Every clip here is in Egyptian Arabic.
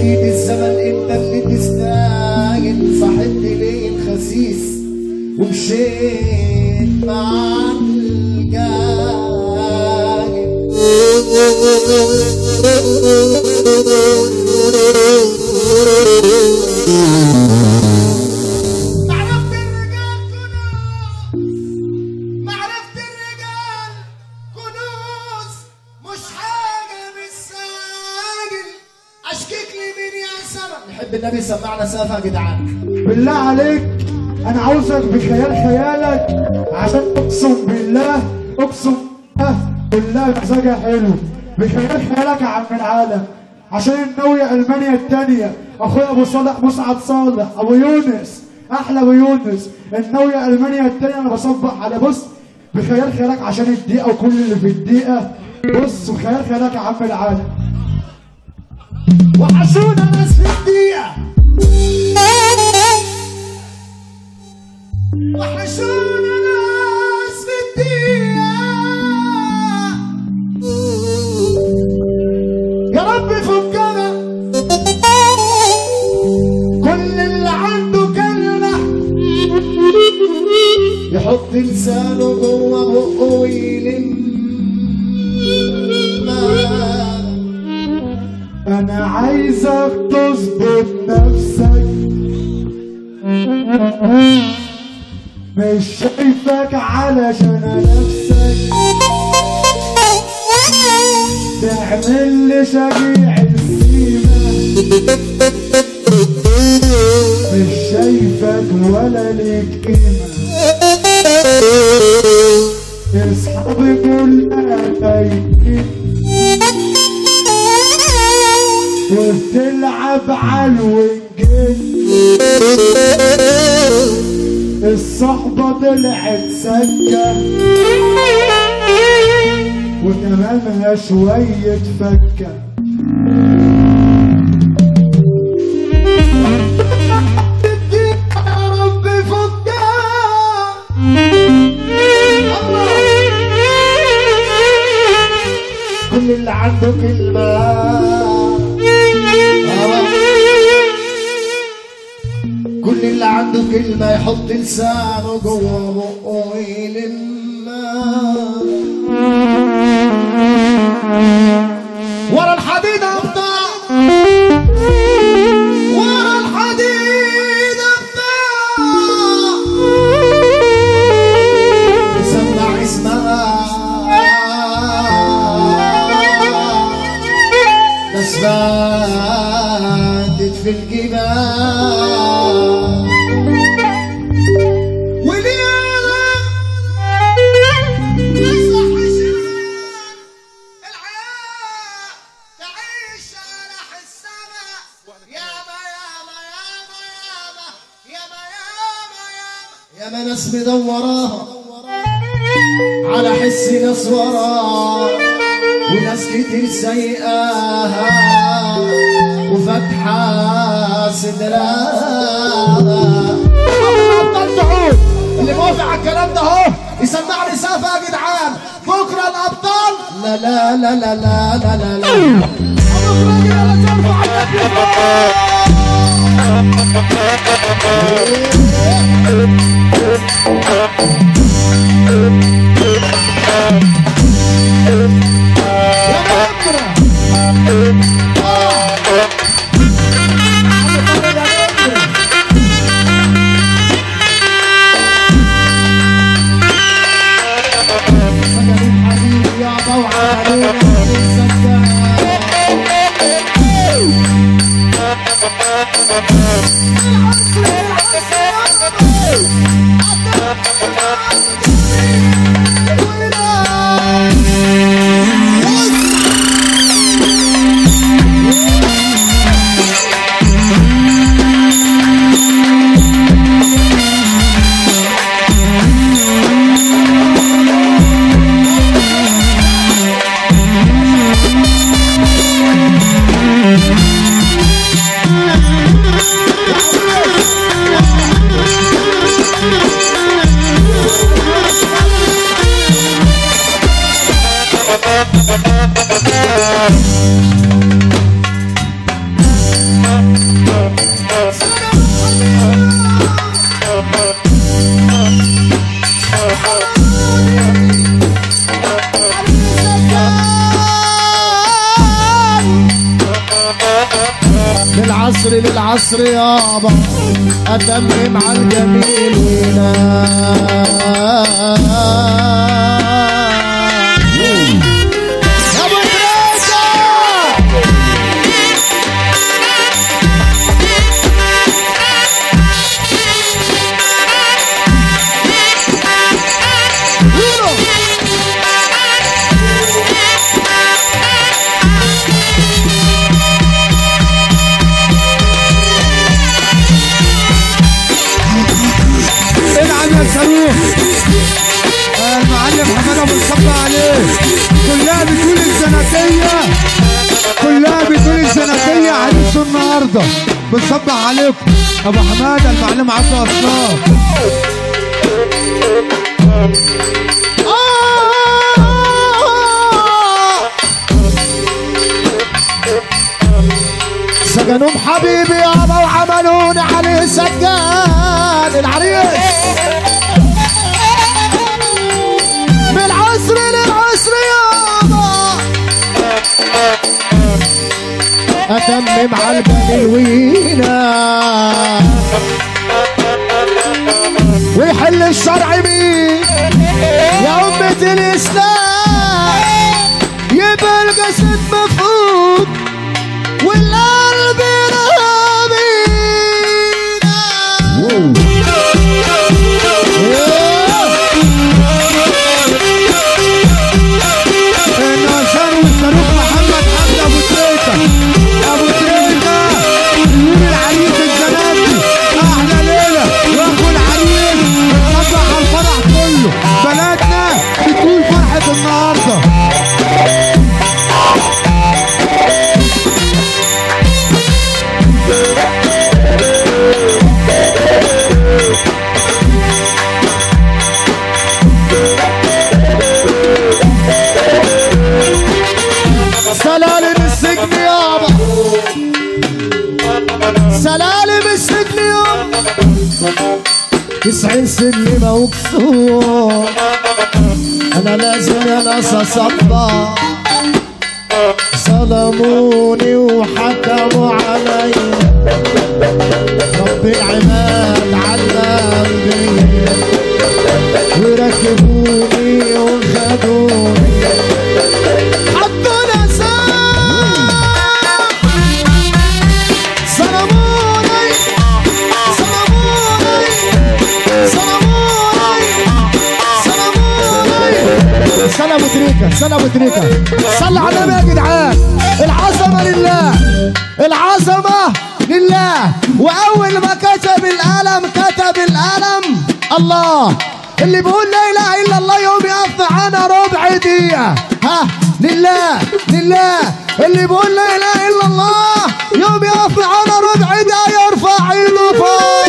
سيد الزمن انت اللي تستاهل صاحبت ليه الخسيس ومشيت مع الجاهل معرفة الرجال كنوز معرفة الرجال كنوز مش حاجة بالساجل أشكيك لي مين يا سما نحب النبي يسمعنا سافة يا جدعان بالله عليك انا عاوزك بخيال خيالك عشان اقسم بالله اقسم بالله بالله مزاجها حلو بخيال خيالك يا عم العالم عشان الناوية المانيا التانية اخويا ابو صالح مسعد صالح ابو يونس احلى ابو يونس الناوية المانيا التانية انا بصبح على بص بخيال خيالك عشان الدقيقة وكل اللي في الدقيقة بص بخيال خيالك يا عم العالم وحشونا ناس في الدقيقة وحشونا ناس في الدقيقة يا رب فكنا كل اللي عنده كلمة يحط لسانه جوه بقه ويلم انا عايزك تظبط نفسك مش شايفك علشان نفسك تعمل لي شجيع السيمة مش شايفك ولا ليك قيمة اصحابي كلها خايفين وبتلعب على الوينجين الصحبة طلعت سكة وتمامها شوية فكة يا رب فكها كل اللي عنده كلمة آه. كل اللي عنده كلمة يحط لسانه جوه بقه ويلمها ورا الحديد أبطال ورا الحديد أبطال سمع اسمها ناس باتت في الجبال واليوم يصح الشمال الحياة تعيش على حسنا ياما ياما ياما ياما ياما ياما ياما ياما ناس مدوراها على حس ناس وراها وناس كتير سيئاها وفاتحة صدرها أبطال تعود اللي موافق على الكلام ده اهو يسمعني سافة يا جدعان بكرة الأبطال لا لا لا لا لا لا لا لا بكرة يلا ترفع يا طوع علينا العصر للعصر يابا اتمم على الجميل وينام يا ابو تريكه العب يا صاروخ آه، المعلم حماده بنصب عليه كلها بتقول الزناتيه كلها بتقول الزناتيه عريسه النهارده بنصب عليكم ابو حماده المعلم عبد اصنام سجنهم حبيبي يابا وعملوني عليه سجان العريس من العصر للعصر يابا اتمم على الجميل وينا ويحل الشرع مين يا أمة الإسلام يبقى الجسد مفقود والقلب النشار والصاروخ محمد حمد ابو تريكه ابو تريكه يقول العريس الزناتي احلى ليله واخو العريس بتصبح على الفرح كله بلدنا بتقول فرحه النهارده سلالم السجن يابا سلالم السجن يابا تسعين سلمة وكسور أنا لازم يا ناس أصبر ظلموني وحكموا علي رب العباد علم بي وركبوني وخدوني حطونا سام صرموني صرموني صرموني صرموني صلى ابو تريكه صلى ابو تريكه صلى على النبي يا جدعان العظمه لله العظمه لله واول ما كتب القلم كتب القلم الله اللي بيقول لا اله الا الله يوم يقف معانا ربع دقيقه ها لله لله اللي بيقول لا اله الا الله يوم يقف معانا ربع دقيقه يرفع ايده فوق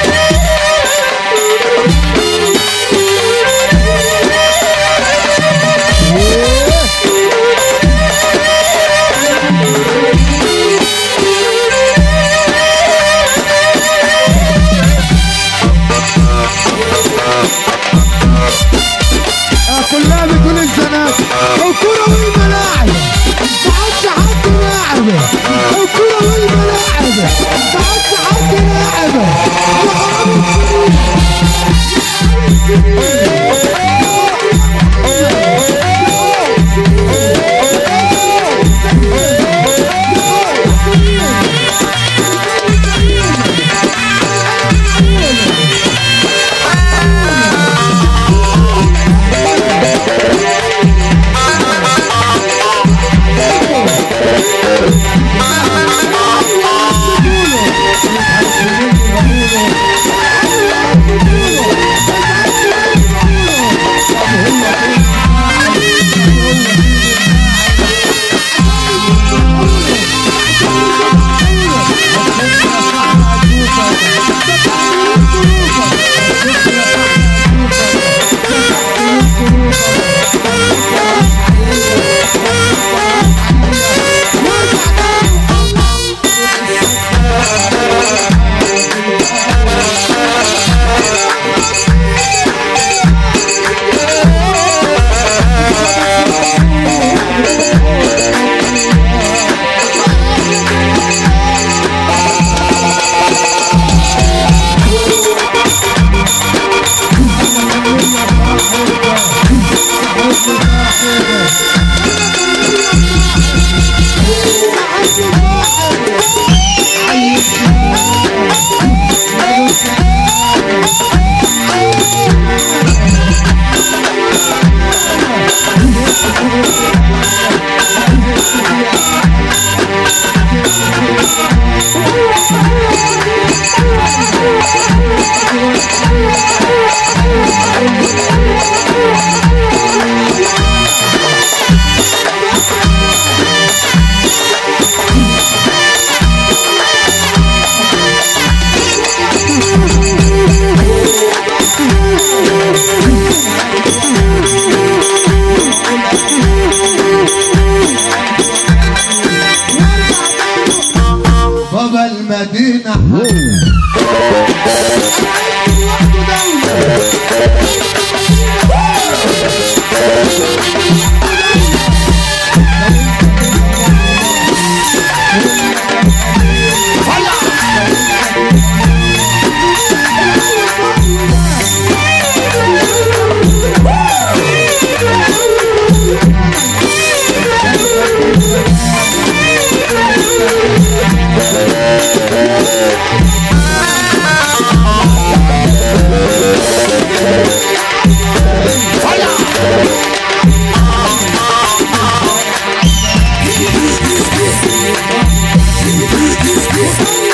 آه، كلها بتقول الزنات الكرة والملاعب ما عادش حد لاعب الكرة والملاعب ما بابا المدينة Thank